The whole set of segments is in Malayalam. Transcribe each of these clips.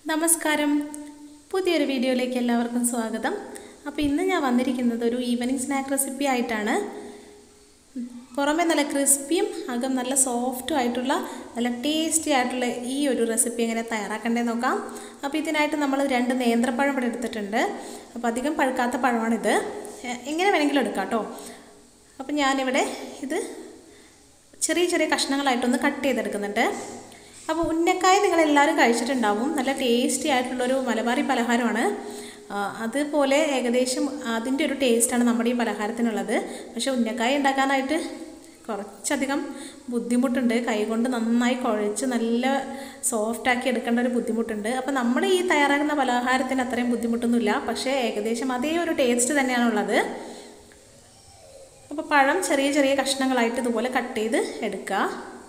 നമസ്കാരം പുതിയൊരു വീഡിയോയിലേക്ക് എല്ലാവർക്കും സ്വാഗതം അപ്പോൾ ഇന്ന് ഞാൻ വന്നിരിക്കുന്നത് ഒരു ഈവനിങ് സ്നാക്ക് റെസിപ്പി ആയിട്ടാണ് പുറമെ നല്ല ക്രിസ്പിയും അകം നല്ല സോഫ്റ്റും ആയിട്ടുള്ള നല്ല ടേസ്റ്റി ആയിട്ടുള്ള ഈ ഒരു റെസിപ്പി എങ്ങനെ തയ്യാറാക്കണ്ടേ നോക്കാം അപ്പോൾ ഇതിനായിട്ട് നമ്മൾ രണ്ട് നേന്ത്രപ്പഴം ഇവിടെ എടുത്തിട്ടുണ്ട് അപ്പോൾ അധികം പഴുക്കാത്ത പഴമാണിത് എ- എങ്ങനെ വേണമെങ്കിലും എടുക്കാം കേട്ടോ അപ്പോൾ ഞാനിവിടെ ഇത് ചെറിയ ചെറിയ കഷ്ണങ്ങളായിട്ടൊന്ന് കട്ട് ചെയ്തെടുക്കുന്നുണ്ട് അപ്പോൾ ഉന്നക്കായ നിങ്ങളെല്ലാവരും കഴിച്ചിട്ടുണ്ടാവും നല്ല ടേസ്റ്റി ആയിട്ടുള്ളൊരു മലബാറി പലഹാരമാണ് ആ, അതുപോലെ ഏകദേശം അതിൻ്റെ ഒരു ടേസ്റ്റാണ് നമ്മുടെ ഈ പലഹാരത്തിനുള്ളത് പക്ഷേ ഉന്നക്കായ ഉണ്ടാക്കാനായിട്ട് കുറച്ചധികം ബുദ്ധിമുട്ടുണ്ട് കൈകൊണ്ട് നന്നായി കുഴച്ച് നല്ല സോഫ്റ്റാക്കി എടുക്കേണ്ട ഒരു ബുദ്ധിമുട്ടുണ്ട് അപ്പോൾ നമ്മൾ ഈ തയ്യാറാക്കുന്ന പലഹാരത്തിന് അത്രയും ബുദ്ധിമുട്ടൊന്നുമില്ല പക്ഷേ ഏകദേശം അതേ ഒരു ടേസ്റ്റ് തന്നെയാണുള്ളത് അപ്പോൾ പഴം ചെറിയ ചെറിയ കഷ്ണങ്ങളായിട്ട് ഇതുപോലെ കട്ട് ചെയ്ത് എടുക്കുക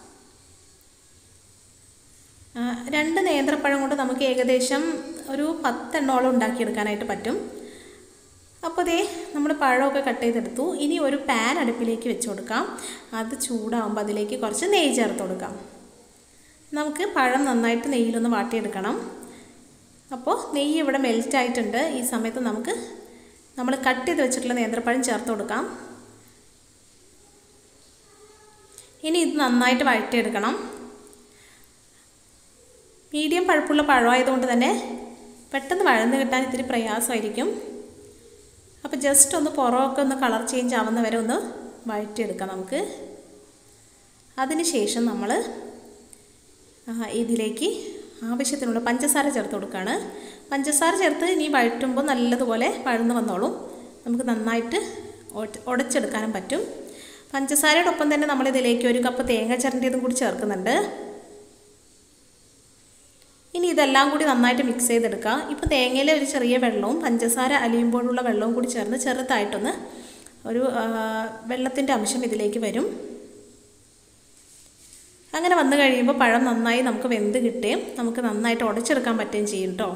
ആ, രണ്ട് നേന്ത്രപ്പഴം കൊണ്ട് നമുക്ക് ഏകദേശം ഒരു പത്തെണ്ണോളം ഉണ്ടാക്കിയെടുക്കാനായിട്ട് പറ്റും അപ്പോൾ ദേ നമ്മൾ പഴമൊക്കെ കട്ട് ചെയ്തെടുത്തു ഇനി ഒരു പാൻ അടുപ്പിലേക്ക് വെച്ച് കൊടുക്കാം അത് ചൂടാകുമ്പോൾ അതിലേക്ക് കുറച്ച് നെയ്യ് ചേർത്ത് കൊടുക്കാം നമുക്ക് പഴം നന്നായിട്ട് നെയ്യിലൊന്ന് വാട്ടിയെടുക്കണം അപ്പോൾ നെയ്യ് ഇവിടെ മെൽറ്റ് ആയിട്ടുണ്ട് ഈ സമയത്ത് നമുക്ക് നമ്മൾ കട്ട് ചെയ്ത് വെച്ചിട്ടുള്ള നേന്ത്രപ്പഴം ചേർത്ത് കൊടുക്കാം ഇനി ഇത് നന്നായിട്ട് വഴറ്റിയെടുക്കണം മീഡിയം പഴുപ്പുള്ള പഴമായതുകൊണ്ട് തന്നെ പെട്ടെന്ന് വഴന്ന് കിട്ടാൻ ഇത്തിരി പ്രയാസമായിരിക്കും അപ്പോൾ ജസ്റ്റ് ഒന്ന് പുറമൊക്കെ ഒന്ന് കളർ ചേഞ്ച് ആവുന്ന വരെ ഒന്ന് വഴറ്റിയെടുക്കാം നമുക്ക് അതിനുശേഷം നമ്മൾ ഇതിലേക്ക് ആവശ്യത്തിനുള്ള പഞ്ചസാര ചേർത്ത് കൊടുക്കുകയാണ് പഞ്ചസാര ചേർത്ത് ഇനി വഴറ്റുമ്പോൾ നല്ലതുപോലെ വഴന്ന് വന്നോളും നമുക്ക് നന്നായിട്ട് ഒട- ഉടച്ചെടുക്കാനും പറ്റും പഞ്ചസാരയുടെ ഒപ്പം തന്നെ നമ്മൾ ഇതിലേക്ക് ഒരു കപ്പ് തേങ്ങ ചിരണ്ടിയതും കൂടി ചേർക്കുന്നുണ്ട് ഇനി ഇതെല്ലാം കൂടി നന്നായിട്ട് മിക്സ് ചെയ്തെടുക്കുക ഇപ്പോൾ തേങ്ങയിലെ ഒരു ചെറിയ വെള്ളവും പഞ്ചസാര അലിയുമ്പോഴുള്ള വെള്ളവും കൂടി ചേർന്ന് ചെറുതായിട്ടൊന്ന് ഒരു വെള്ളത്തിൻ്റെ അംശം ഇതിലേക്ക് വരും അങ്ങനെ വന്നു കഴിയുമ്പോൾ പഴം നന്നായി നമുക്ക് വെന്ത് കിട്ടുകയും നമുക്ക് നന്നായിട്ട് ഉടച്ചെടുക്കാൻ പറ്റുകയും ചെയ്യും കേട്ടോ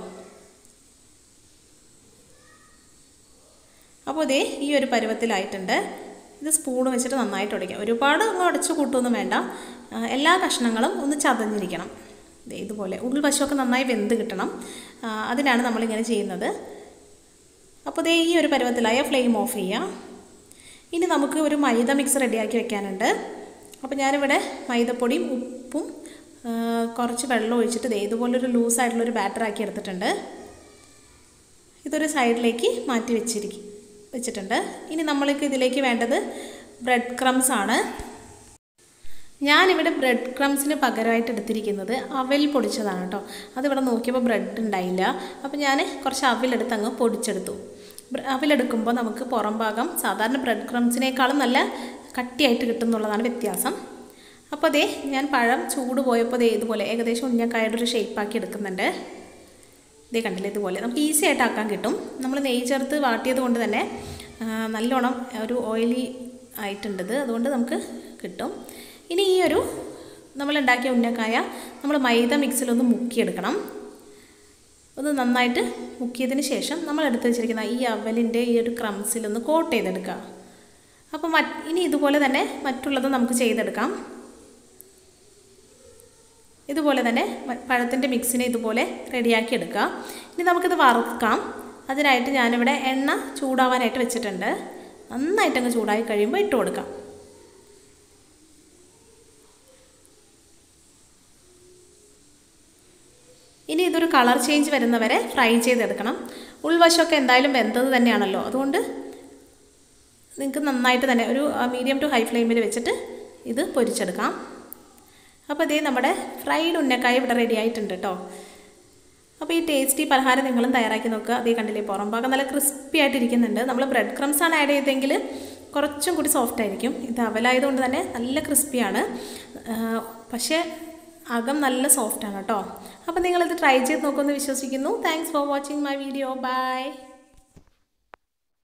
അപ്പോൾ ഇതേ ഈ ഒരു പരുവത്തിലായിട്ടുണ്ട് ഇത് സ്പൂൺ വെച്ചിട്ട് നന്നായിട്ട് ഉടയ്ക്കാം ഒരുപാട് അങ്ങ് ഉടച്ച് കൂട്ടുമൊന്നും വേണ്ട ആ, എല്ലാ കഷ്ണങ്ങളും ഒന്ന് ചതഞ്ഞിരിക്കണം ദേ ഇതുപോലെ ഉൾവശമൊക്കെ നന്നായി വെന്ത് കിട്ടണം ആ, അതിനാണ് നമ്മളിങ്ങനെ ചെയ്യുന്നത് അപ്പോൾ ദേ ഈ ഒരു പരുവത്തിലായ ഫ്ലെയിം ഓഫ് ചെയ്യാം ഇനി നമുക്ക് ഒരു മൈദ മിക്സ് റെഡിയാക്കി വെക്കാനുണ്ട് അപ്പോൾ ഞാനിവിടെ മൈദപ്പൊടിയും ഉപ്പും ആ, കുറച്ച് വെള്ളം ഒഴിച്ചിട്ട് ദേ ഇതുപോലൊരു ലൂസായിട്ടുള്ളൊരു ബാറ്ററാക്കി എടുത്തിട്ടുണ്ട് ഇതൊരു സൈഡിലേക്ക് മാറ്റി വെച്ചിരിക്കും വെച്ചിട്ടുണ്ട് ഇനി നമ്മൾക്ക് ഇതിലേക്ക് വേണ്ടത് ബ്രെഡ് ക്രംസ് ആണ് ഞാനിവിടെ ബ്രെഡ് ക്രംസിന് പകരമായിട്ട് എടുത്തിരിക്കുന്നത് അവൽ പൊടിച്ചതാണ് കേട്ടോ അതിവിടെ നോക്കിയപ്പോൾ ബ്രെഡ് ഉണ്ടായില്ല അപ്പോൾ ഞാൻ കുറച്ച് അവിലെടുത്ത് അങ്ങ് പൊടിച്ചെടുത്തു ബ്ര- അവിലെടുക്കുമ്പോൾ നമുക്ക് പുറം ഭാഗം സാധാരണ ബ്രെഡ് ക്രംസിനേക്കാളും നല്ല കട്ടിയായിട്ട് കിട്ടും എന്നുള്ളതാണ് വ്യത്യാസം അപ്പോൾ അതേ ഞാൻ പഴം ചൂട് പോയപ്പോൾ ദേ ഇതുപോലെ ഏകദേശം ഉന്നക്കായുടെ ഒരു ഷേപ്പാക്കി എടുക്കുന്നുണ്ട് ഇതേ കണ്ടില്ലേ ഇതുപോലെ നമുക്ക് ഈസി ആയിട്ട് ആക്കാൻ കിട്ടും നമ്മൾ നെയ്യ് ചേർത്ത് വാട്ടിയത് കൊണ്ട് തന്നെ ആ, നല്ലോണം ഒരു ഓയിലി ആയിട്ടുണ്ടത് അതുകൊണ്ട് നമുക്ക് കിട്ടും ഇനി ഈ ഒരു നമ്മൾ ഉണ്ടാക്കിയ ഉന്നക്കായ നമ്മൾ മൈദ മിക്സിലൊന്ന് മുക്കിയെടുക്കണം ഒന്ന് നന്നായിട്ട് മുക്കിയതിന് ശേഷം നമ്മൾ എടുത്ത് വെച്ചിരിക്കുന്ന ഈ അവലിൻ്റെ ഈ ഒരു ക്രംസിലൊന്ന് കോട്ട് ചെയ്തെടുക്കുക അപ്പോൾ മറ്റ് ഇനി ഇതുപോലെ തന്നെ മറ്റുള്ളത് നമുക്ക് ചെയ്തെടുക്കാം ഇതുപോലെ തന്നെ പഴത്തിൻ്റെ മിക്സിനെ ഇതുപോലെ റെഡിയാക്കി എടുക്കുക ഇനി നമുക്കിത് വറുക്കാം അതിനായിട്ട് ഞാനിവിടെ എണ്ണ ചൂടാവാനായിട്ട് വെച്ചിട്ടുണ്ട് നന്നായിട്ടങ്ങ് ചൂടായി കഴിയുമ്പോൾ ഇട്ട് കൊടുക്കാം ഇനി ഇതൊരു കളർ ചേഞ്ച് വരുന്നവരെ ഫ്രൈ ചെയ്തെടുക്കണം ഉൾവശമൊക്കെ എന്തായാലും വെന്തത് തന്നെയാണല്ലോ അതുകൊണ്ട് നിങ്ങൾക്ക് നന്നായിട്ട് തന്നെ ഒരു മീഡിയം ടു ഹൈ ഫ്ലെയിമിൽ വെച്ചിട്ട് ഇത് പൊരിച്ചെടുക്കാം അപ്പോൾ ഇതേ നമ്മുടെ ഫ്രൈഡ് ഉന്നക്കായ ഇവിടെ റെഡി ആയിട്ടുണ്ട് കേട്ടോ അപ്പോൾ ഈ ടേസ്റ്റി പലഹാരം നിങ്ങളും തയ്യാറാക്കി നോക്കുക അതേ കണ്ടില്ലേ പുറം ഭാഗം നല്ല ക്രിസ്പി ആയിട്ടിരിക്കുന്നുണ്ട് നമ്മൾ ബ്രെഡ് ക്രംസ് ആണ് ആഡ് ചെയ്തെങ്കിൽ കുറച്ചും കൂടി സോഫ്റ്റ് ആയിരിക്കും ഇത് അവലായതുകൊണ്ട് തന്നെ നല്ല ക്രിസ്പിയാണ് പക്ഷേ അകം നല്ല സോഫ്റ്റാണ് കേട്ടോ അപ്പോൾ നിങ്ങളിത് ട്രൈ ചെയ്ത് നോക്കുമെന്ന് വിശ്വസിക്കുന്നു thanks for watching my video by